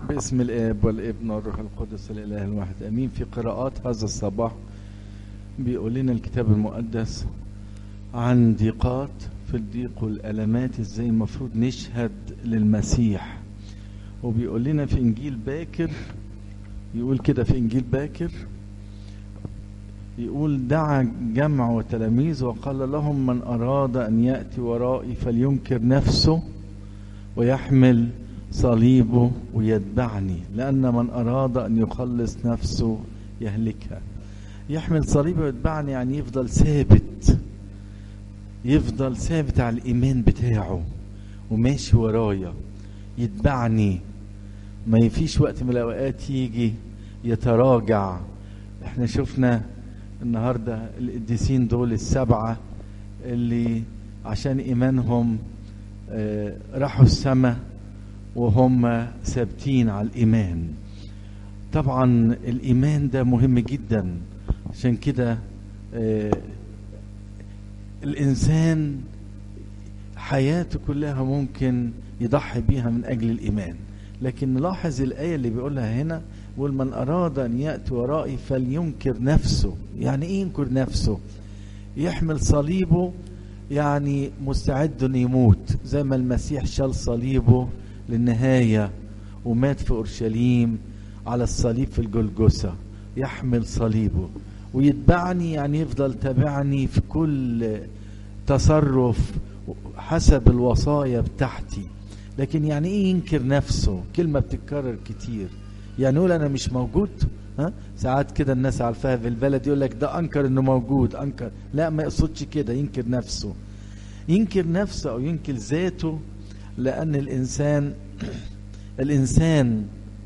باسم الاب والابن والروح القدس الاله الواحد امين في قراءات هذا الصباح بيقول لنا الكتاب المقدس عن ضيقات في الضيق والالمات ازاي المفروض نشهد للمسيح وبيقول لنا في انجيل باكر يقول كده في انجيل باكر يقول دعا جمع وتلاميذ وقال لهم من اراد ان ياتي ورائي فلينكر نفسه ويحمل صليبه ويتبعني لأن من أراد أن يخلص نفسه يهلكها يحمل صليبه ويتبعني يعني يفضل ثابت يفضل ثابت على الإيمان بتاعه وماشي ورايا يتبعني ما يفيش وقت من الأوقات يجي يتراجع احنا شفنا النهاردة القديسين دول السبعة اللي عشان إيمانهم اه راحوا السماء وهم ثابتين على الإيمان طبعا الإيمان ده مهم جدا عشان كده آه الإنسان حياته كلها ممكن يضحي بيها من أجل الإيمان لكن نلاحظ الآية اللي بيقولها هنا يقول من أراد أن يأتي ورائي فلينكر نفسه يعني إيه ينكر نفسه يحمل صليبه يعني مستعد أن يموت زي ما المسيح شال صليبه للنهاية ومات في أورشليم على الصليب في الجلجسة يحمل صليبه ويتبعني يعني يفضل تابعني في كل تصرف حسب الوصايا بتاعتي لكن يعني ايه ينكر نفسه كلمة بتتكرر كتير يعني يقول انا مش موجود ها ساعات كده الناس عارفاها في البلد يقول لك ده انكر انه موجود انكر لا ما يقصدش كده ينكر نفسه ينكر نفسه او ينكر ذاته لأن الإنسان الإنسان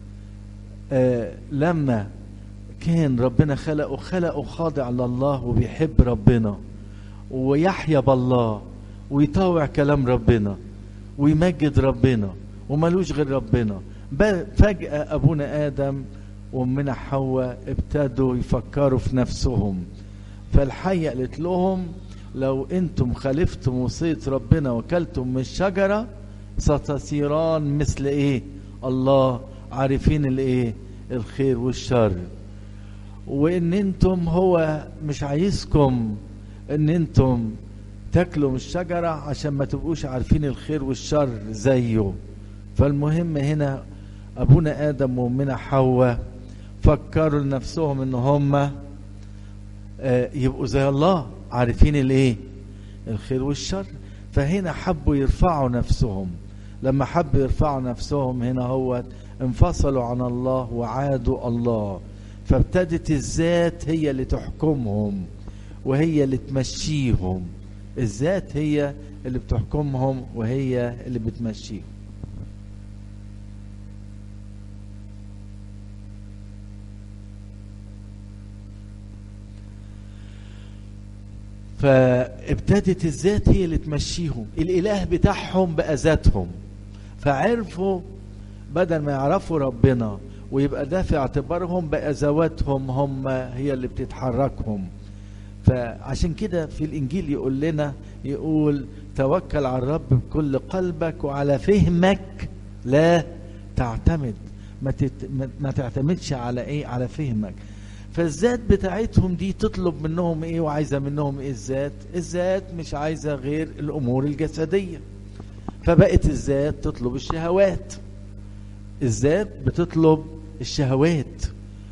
آه لما كان ربنا خلقه خلقه خاضع لله وبيحب ربنا ويحيا بالله ويطاوع كلام ربنا ويمجد ربنا وملوش غير ربنا فجأة أبونا آدم وأمنا حواء ابتدوا يفكروا في نفسهم فالحية قالت لهم لو انتم خالفتم وصية ربنا وكلتم من الشجرة ستصيران مثل ايه الله عارفين الايه الخير والشر وان انتم هو مش عايزكم ان انتم تاكلوا من الشجرة عشان ما تبقوش عارفين الخير والشر زيه فالمهم هنا ابونا ادم وامنا حواء فكروا لنفسهم ان هم يبقوا زي الله عارفين الايه الخير والشر فهنا حبوا يرفعوا نفسهم لما حبوا يرفعوا نفسهم هنا هو انفصلوا عن الله وعادوا الله فابتدت الذات هي اللي تحكمهم وهي اللي تمشيهم الذات هي اللي بتحكمهم وهي اللي بتمشيهم فابتدت الذات هي اللي تمشيهم الاله بتاعهم بقى ذاتهم فعرفوا بدل ما يعرفوا ربنا ويبقى ده في اعتبارهم بقى ذواتهم هم هي اللي بتتحركهم فعشان كده في الانجيل يقول لنا يقول توكل على الرب بكل قلبك وعلى فهمك لا تعتمد ما, تت... ما تعتمدش على ايه على فهمك فالذات بتاعتهم دي تطلب منهم ايه وعايزه منهم ايه الذات الذات مش عايزه غير الامور الجسديه فبقت الذات تطلب الشهوات الذات بتطلب الشهوات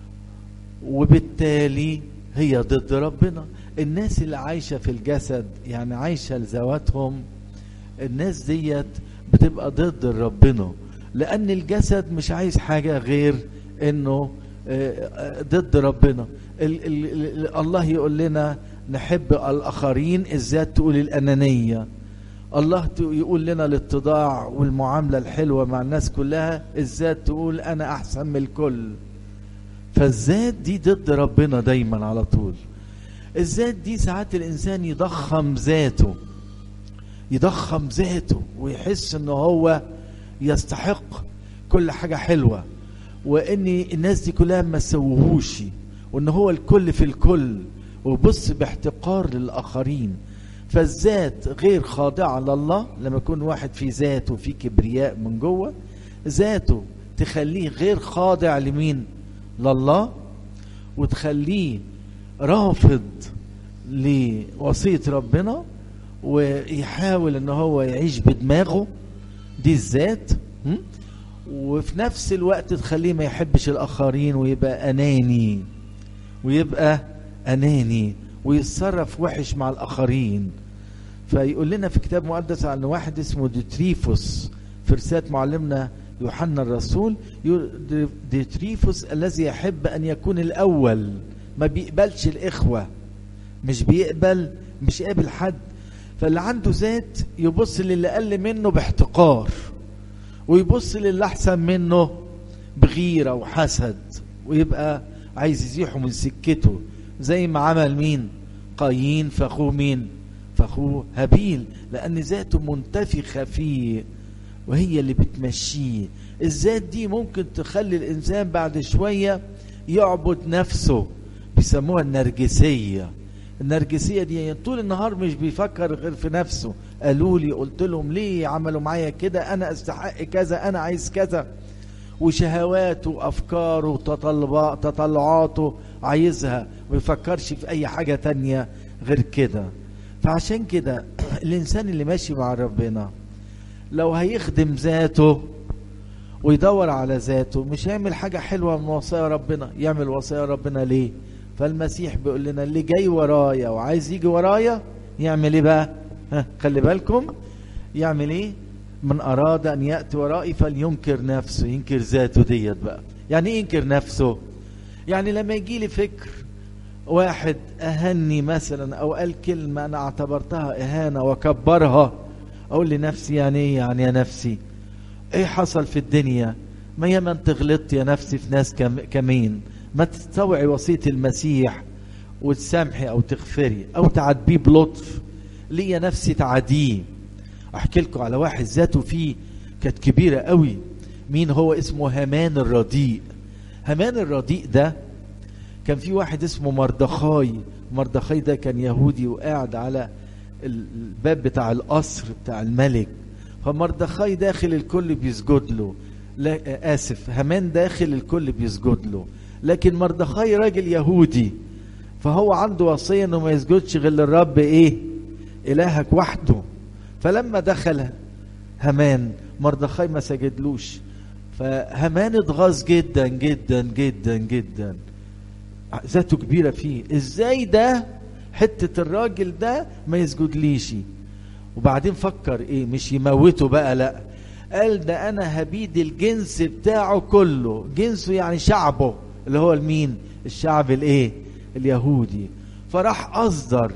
وبالتالي هي ضد ربنا الناس اللي عايشه في الجسد يعني عايشه لذواتهم الناس ديت بتبقى ضد ربنا لان الجسد مش عايز حاجه غير انه ضد ربنا ال ال الله يقول لنا نحب الآخرين الذات تقول الأنانية الله يقول لنا الاتضاع والمعاملة الحلوة مع الناس كلها الذات تقول أنا أحسن من الكل فالذات دي ضد ربنا دايما على طول الذات دي ساعات الإنسان يضخم ذاته يضخم ذاته ويحس انه هو يستحق كل حاجة حلوة وان الناس دي كلها ما سووهوش وان هو الكل في الكل وبص باحتقار للاخرين فالذات غير خاضعه لله لما يكون واحد في ذاته في كبرياء من جوه ذاته تخليه غير خاضع لمين لله وتخليه رافض لوصية ربنا ويحاول ان هو يعيش بدماغه دي الذات م? وفي نفس الوقت تخليه ما يحبش الاخرين ويبقى اناني ويبقى اناني ويتصرف وحش مع الاخرين فيقول لنا في كتاب مقدس عن واحد اسمه ديتريفوس في رسالة معلمنا يوحنا الرسول يقول ديتريفوس الذي يحب ان يكون الاول ما بيقبلش الاخوه مش بيقبل مش قابل حد فاللي عنده ذات يبص للي اقل منه باحتقار ويبص للي احسن منه بغيره وحسد ويبقى عايز يزيحه من سكته زي ما عمل مين قايين فاخوه مين فاخوه هابيل لان ذاته منتفخه فيه وهي اللي بتمشيه الذات دي ممكن تخلي الانسان بعد شويه يعبد نفسه بيسموها النرجسيه النرجسيه دي يعني طول النهار مش بيفكر غير في نفسه قالوا لي قلت لهم ليه عملوا معايا كده انا استحق كذا انا عايز كذا وشهواته وافكاره وتطلبات تطلعاته عايزها ما بيفكرش في اي حاجه تانية غير كده فعشان كده الانسان اللي ماشي مع ربنا لو هيخدم ذاته ويدور على ذاته مش هيعمل حاجة حلوة من وصايا ربنا يعمل وصايا ربنا ليه فالمسيح بيقول لنا اللي جاي ورايا وعايز يجي ورايا يعمل ايه بقى ها خلي بالكم يعمل ايه من اراد ان ياتي ورائي فلينكر نفسه ينكر ذاته ديت بقى يعني ايه ينكر نفسه يعني لما يجي لي فكر واحد اهني مثلا او قال كلمه انا اعتبرتها اهانه وكبرها اقول لنفسي يعني ايه يعني يا نفسي ايه حصل في الدنيا ما ياما انت غلطت يا نفسي في ناس كم كمين ما تستوعي وصيه المسيح وتسامحي او تغفري او تعاتبيه بلطف ليه يا نفسي تعاديه احكي لكم على واحد ذاته فيه كانت كبيره قوي مين هو اسمه هامان الرديء هامان الرديء ده كان في واحد اسمه مردخاي مردخاي ده كان يهودي وقاعد على الباب بتاع القصر بتاع الملك فمردخاي داخل الكل بيسجد له لا اسف هامان داخل الكل بيسجد له لكن مردخاي راجل يهودي فهو عنده وصيه انه ما يسجدش غير للرب ايه الهك وحده فلما دخل هامان مردخاي ما سجدلوش فهامان اتغاظ جدا جدا جدا جدا ذاته كبيره فيه ازاي ده حته الراجل ده ما يسجدليش وبعدين فكر ايه مش يموته بقى لا قال ده انا هبيد الجنس بتاعه كله جنسه يعني شعبه اللي هو المين الشعب الايه اليهودي فراح اصدر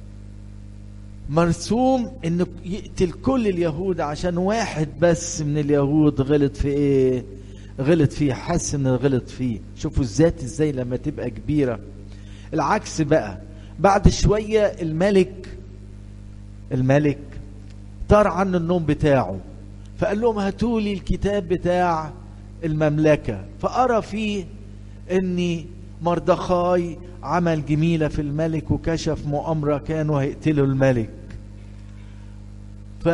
مرسوم انه يقتل كل اليهود عشان واحد بس من اليهود غلط في ايه غلط فيه حس انه غلط فيه شوفوا الذات ازاي لما تبقى كبيره العكس بقى بعد شويه الملك الملك طار عنه النوم بتاعه فقال لهم هاتوا لي الكتاب بتاع المملكه فارى فيه اني مردخاي عمل جميلة في الملك وكشف مؤامرة كانوا هيقتلوا الملك ف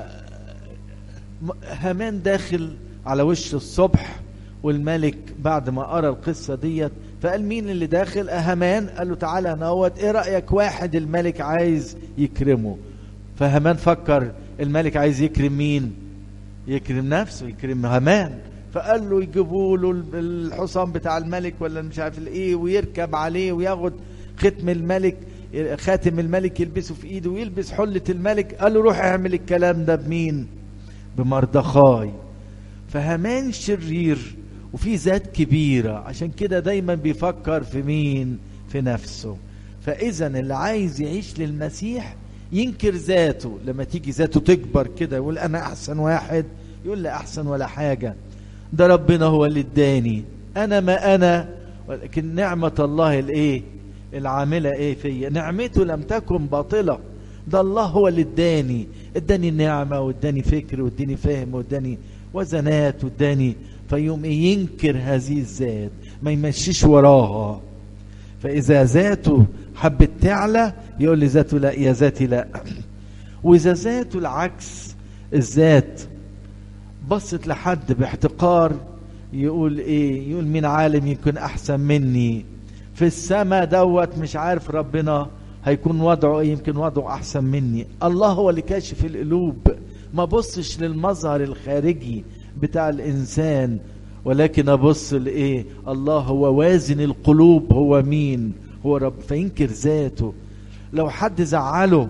هامان داخل على وش الصبح والملك بعد ما قرا القصه ديت فقال مين اللي داخل هامان قال له تعالى نوت ايه رايك واحد الملك عايز يكرمه فهامان فكر الملك عايز يكرم مين يكرم نفسه يكرم هامان فقال له يجيبوا له الحصان بتاع الملك ولا مش عارف الايه ويركب عليه وياخد ختم الملك خاتم الملك يلبسه في ايده ويلبس حلة الملك قال له روح اعمل الكلام ده بمين بمردخاي فهامان شرير وفي ذات كبيرة عشان كده دايما بيفكر في مين في نفسه فاذا اللي عايز يعيش للمسيح ينكر ذاته لما تيجي ذاته تكبر كده يقول انا احسن واحد يقول لا احسن ولا حاجه ده ربنا هو اللي اداني انا ما انا ولكن نعمة الله الايه العاملة ايه فيا نعمته لم تكن باطلة ده الله هو اللي اداني اداني النعمة واداني فكر واداني فهم واداني وزنات واداني فيوم ينكر هذه الذات ما يمشيش وراها فاذا ذاته حبت تعلى يقول لي ذاته لا يا ذاتي لا واذا ذاته العكس الذات بصت لحد باحتقار يقول ايه يقول مين عالم يكون احسن مني في السماء دوت مش عارف ربنا هيكون وضعه ايه يمكن وضعه احسن مني الله هو اللي كاشف القلوب ما بصش للمظهر الخارجي بتاع الانسان ولكن ابص لايه الله هو وازن القلوب هو مين هو رب فينكر ذاته لو حد زعله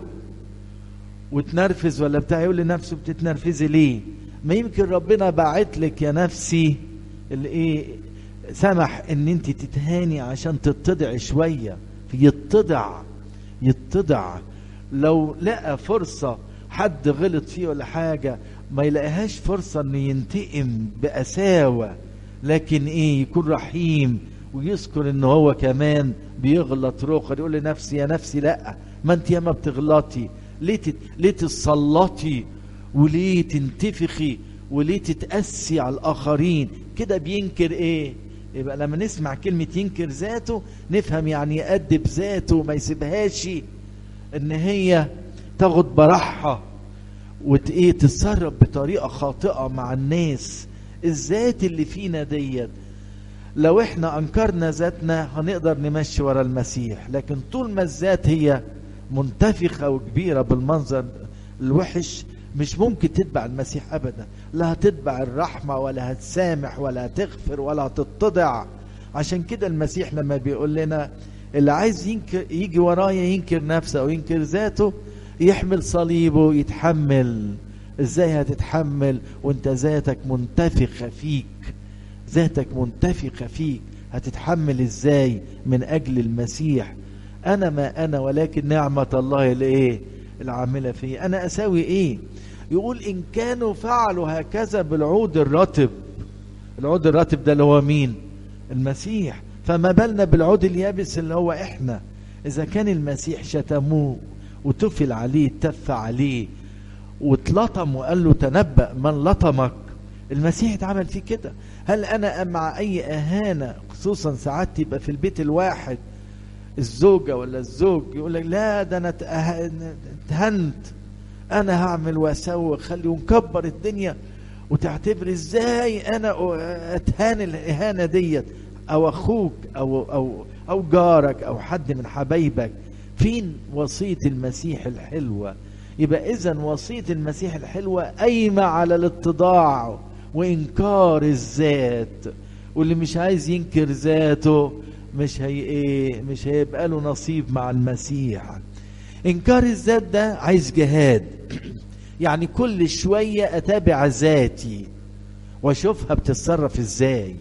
وتنرفز ولا بتاع يقول لنفسه بتتنرفزي ليه ما يمكن ربنا باعت لك يا نفسي الايه سمح ان انت تتهاني عشان تتضع شويه يتضع يتضع لو لقى فرصه حد غلط فيه ولا حاجه ما يلاقيهاش فرصه انه ينتقم بقساوه لكن ايه يكون رحيم ويذكر ان هو كمان بيغلط روخر يقول لنفسي يا نفسي لا ما انت ياما بتغلطي ليه تت... ليه تسلطي وليه تنتفخي وليه تتأسي على الآخرين كده بينكر إيه يبقى لما نسمع كلمة ينكر ذاته نفهم يعني يأدب ذاته ما يسيبهاش إن هي تاخد براحها وت ايه تتصرف بطريقة خاطئة مع الناس الذات اللي فينا ديت لو احنا انكرنا ذاتنا هنقدر نمشي ورا المسيح لكن طول ما الذات هي منتفخة وكبيرة بالمنظر الوحش مش ممكن تتبع المسيح ابدا لا هتتبع الرحمة ولا هتسامح ولا هتغفر ولا هتتضع عشان كده المسيح لما بيقول لنا اللي عايز ينكر يجي ورايا ينكر نفسه او ينكر ذاته يحمل صليبه يتحمل ازاي هتتحمل وانت ذاتك منتفخة فيك ذاتك منتفخة فيك هتتحمل ازاي من اجل المسيح انا ما انا ولكن نعمة الله الايه العاملة في انا اساوي ايه يقول ان كانوا فعلوا هكذا بالعود الرطب العود الرطب ده اللي هو مين المسيح فما بالنا بالعود اليابس اللي هو احنا اذا كان المسيح شتموه وتفل عليه تف عليه واتلطم وقال له تنبأ من لطمك المسيح اتعمل فيه كده هل انا مع اي اهانة خصوصا ساعات تبقى في البيت الواحد الزوجة ولا الزوج يقول لك لا ده انا اتهنت انا هعمل واسوي واخلي ونكبر الدنيا وتعتبر ازاي انا اتهان الاهانة ديت او اخوك او او او جارك او حد من حبايبك فين وصية المسيح الحلوة يبقى اذا وصية المسيح الحلوة قايمة على الاتضاع وانكار الذات واللي مش عايز ينكر ذاته مش هي ايه مش هيبقى له نصيب مع المسيح انكار الذات ده عايز جهاد يعني كل شوية اتابع ذاتي واشوفها بتتصرف ازاي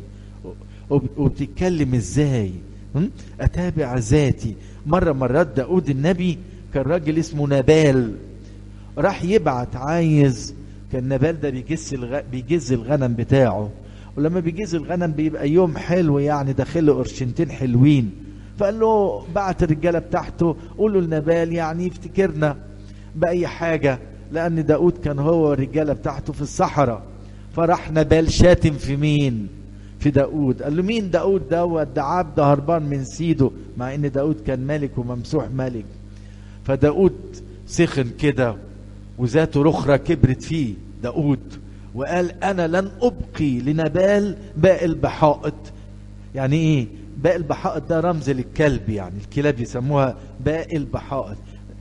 وبتتكلم ازاي اتابع ذاتي مرة مرات داود النبي كان راجل اسمه نبال راح يبعت عايز كان نبال ده بيجز الغ... بيجز الغنم بتاعه ولما بيجز الغنم بيبقى يوم حلو يعني داخله قرشنتين حلوين فقال له بعت الرجاله بتاعته قولوا لنبال يعني يفتكرنا باي حاجه لان داود كان هو والرجاله بتاعته في الصحراء فراح نبال شاتم في مين في داود قال له مين داود دوت ده عبد هربان من سيده مع ان داود كان ملك وممسوح ملك فداود سخن كده وذاته رخرة كبرت فيه داود وقال انا لن ابقي لنبال باقي البحائط يعني ايه باقي البحائط ده رمز للكلب يعني الكلاب يسموها باقي البحائط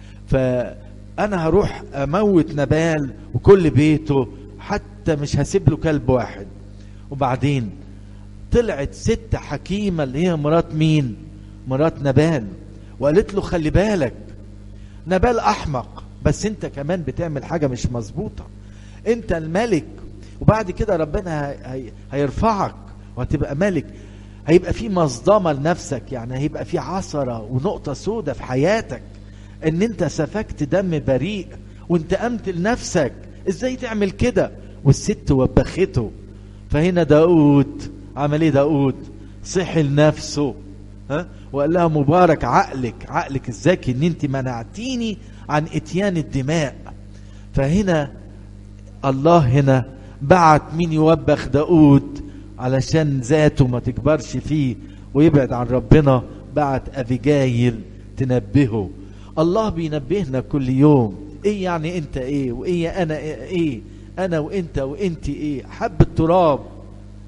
فانا هروح اموت نبال وكل بيته حتى مش هسيب له كلب واحد وبعدين طلعت ست حكيمة اللي هي مرات مين مرات نبال وقالت له خلي بالك نبال احمق بس انت كمان بتعمل حاجة مش مظبوطة انت الملك وبعد كده ربنا هي... هيرفعك وهتبقى ملك هيبقى في مصدمة لنفسك يعني هيبقى في عثرة ونقطة سودة في حياتك ان انت سفكت دم بريء وانتقمت لنفسك ازاي تعمل كده والست وبخته فهنا داود عمل ايه داود صحي لنفسه ها وقال لها مبارك عقلك عقلك الذكي ان انت منعتيني عن اتيان الدماء فهنا الله هنا بعت مين يوبخ داود علشان ذاته ما تكبرش فيه ويبعد عن ربنا بعت ابيجايل تنبهه الله بينبهنا كل يوم ايه يعني انت ايه وايه انا ايه انا وانت وانت ايه حب التراب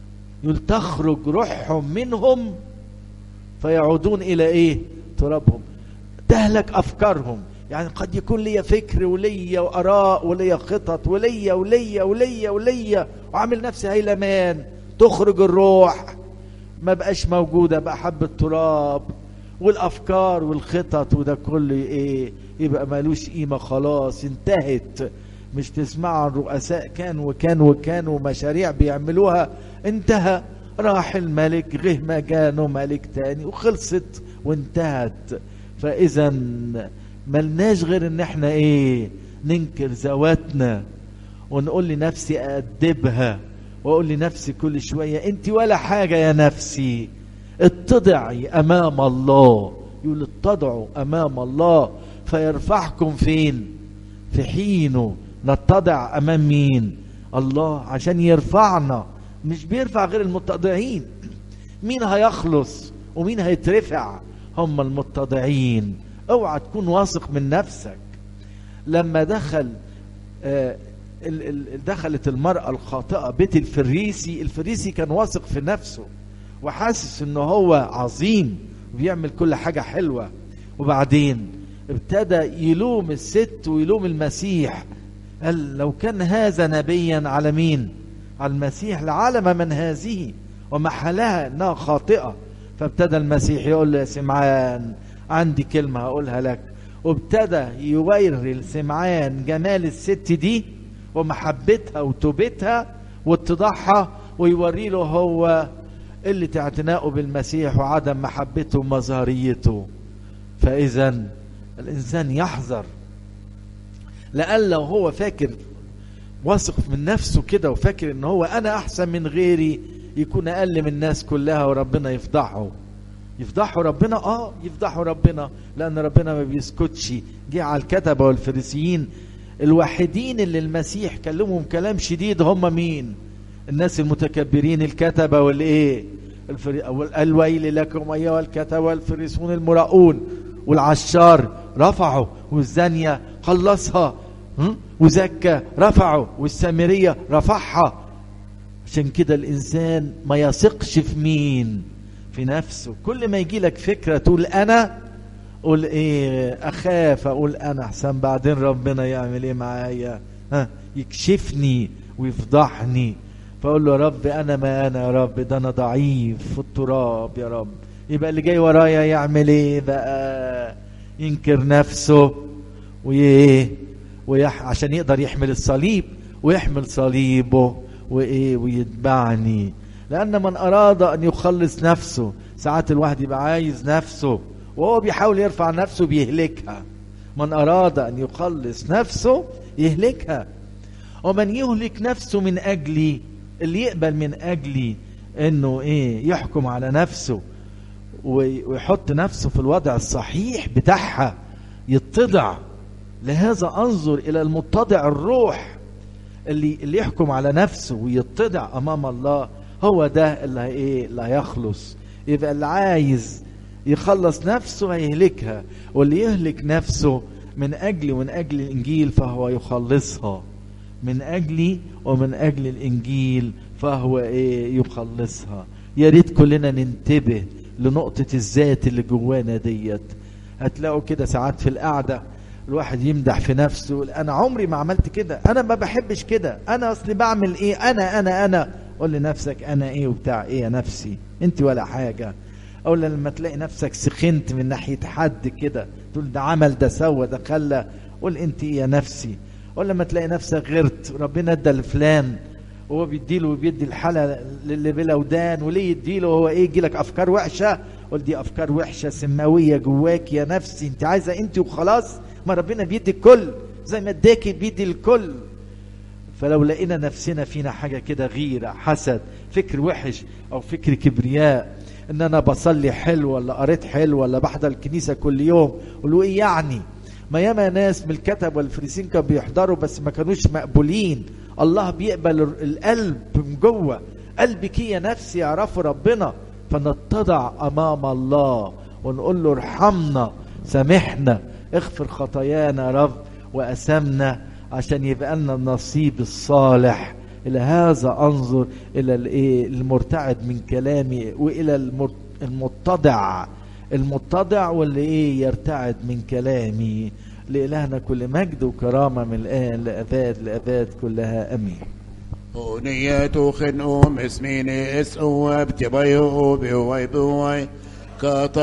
يقول تخرج روحهم منهم فيعودون الى ايه ترابهم تهلك افكارهم يعني قد يكون ليا فكر وليا واراء وليا خطط وليا وليا وليا وليا وعامل نفسي هيلمان تخرج الروح ما بقاش موجودة بقى حبة تراب والافكار والخطط وده كله ايه يبقى مالوش قيمة خلاص انتهت مش تسمع عن رؤساء كان وكان وكان ومشاريع بيعملوها انتهى راح الملك غه مكانه ملك تاني وخلصت وانتهت فاذا ملناش غير ان احنا ايه ننكر ذواتنا ونقول لنفسي أأدبها وأقول لنفسي كل شوية أنت ولا حاجة يا نفسي اتضعي أمام الله يقول اتضعوا أمام الله فيرفعكم فين في حينه نتضع أمام مين الله عشان يرفعنا مش بيرفع غير المتضعين مين هيخلص ومين هيترفع هم المتضعين اوعى تكون واثق من نفسك لما دخل آه دخلت المرأة الخاطئة بيت الفريسي الفريسي كان واثق في نفسه وحاسس انه هو عظيم وبيعمل كل حاجة حلوة وبعدين ابتدى يلوم الست ويلوم المسيح قال لو كان هذا نبيا على مين على المسيح لعلم من هذه ومحلها انها خاطئة فابتدى المسيح يقول له يا سمعان عندي كلمة هقولها لك وابتدى يوري لسمعان جمال الست دي ومحبتها وتوبتها واتضاعها ويوري له هو قلة اعتنائه بالمسيح وعدم محبته ومظهريته فإذا الإنسان يحذر لألا هو فاكر واثق من نفسه كده وفاكر ان هو انا احسن من غيري يكون اقل من الناس كلها وربنا يفضحه يفضحوا ربنا اه يفضحوا ربنا لان ربنا ما بيسكتش جه على الكتبه والفريسيين الوحيدين اللي المسيح كلمهم كلام شديد هم مين الناس المتكبرين الكتبه والايه الفري... الويل لكم ايها الكتبه والفريسون المراؤون والعشار رفعوا والزانيه خلصها وزكى رفعوا والسامريه رفعها عشان كده الانسان ما يثقش في مين في نفسه كل ما يجي لك فكرة تقول أنا قول إيه أخاف أقول أنا أحسن بعدين ربنا يعمل إيه معايا ها يكشفني ويفضحني فأقول له يا رب أنا ما أنا يا رب ده أنا ضعيف في التراب يا رب يبقى اللي جاي ورايا يعمل إيه بقى ينكر نفسه وإيه ويح عشان يقدر يحمل الصليب ويحمل صليبه وإيه ويتبعني لأن من أراد أن يخلص نفسه ساعات الواحد يبقى عايز نفسه وهو بيحاول يرفع نفسه بيهلكها من أراد أن يخلص نفسه يهلكها ومن يهلك نفسه من أجلي اللي يقبل من أجلي أنه إيه يحكم على نفسه ويحط نفسه في الوضع الصحيح بتاعها يتضع لهذا أنظر إلى المتضع الروح اللي, اللي يحكم على نفسه ويتضع أمام الله هو ده اللي ايه اللي هيخلص يبقى اللي عايز يخلص نفسه هيهلكها واللي يهلك نفسه من اجلي ومن اجل الانجيل فهو يخلصها من اجلي ومن اجل الانجيل فهو ايه يخلصها يا ريت كلنا ننتبه لنقطة الذات اللي جوانا ديت هتلاقوا كده ساعات في القعدة الواحد يمدح في نفسه انا عمري ما عملت كده انا ما بحبش كده انا اصلي بعمل ايه انا انا انا قول لنفسك انا ايه وبتاع ايه يا نفسي انت ولا حاجة او لما تلاقي نفسك سخنت من ناحية حد كده تقول ده عمل ده سوى ده خلى قول انت ايه يا نفسي ولا لما تلاقي نفسك غيرت ربنا ادى لفلان وهو بيديله وبيدي الحالة للي بلا ودان وليه يديله وهو ايه يجيلك افكار وحشة قول دي افكار وحشة سماوية جواك يا نفسي انت عايزة انت وخلاص ما ربنا بيدي الكل زي ما اداكي بيدي الكل فلو لقينا نفسنا فينا حاجة كده غيرة حسد فكر وحش أو فكر كبرياء إن أنا بصلي حلو ولا قريت حلو ولا بحضر الكنيسة كل يوم قولوا إيه يعني ما ياما ناس من الكتب والفريسين كانوا بيحضروا بس ما كانوش مقبولين الله بيقبل القلب من جوه قلبك يا نفسي يعرفوا ربنا فنتضع أمام الله ونقول له ارحمنا سامحنا اغفر خطايانا يا رب وأسامنا عشان يبقى لنا النصيب الصالح الى هذا انظر الى الايه المرتعد من كلامي والى المر- المتضع المتضع واللي ايه يرتعد من كلامي لإلهنا كل مجد وكرامة من الآن لأباد لأباد كلها أمين ونية خنوم اسميني اسقوا بتبيو بيوي بيوي كاطا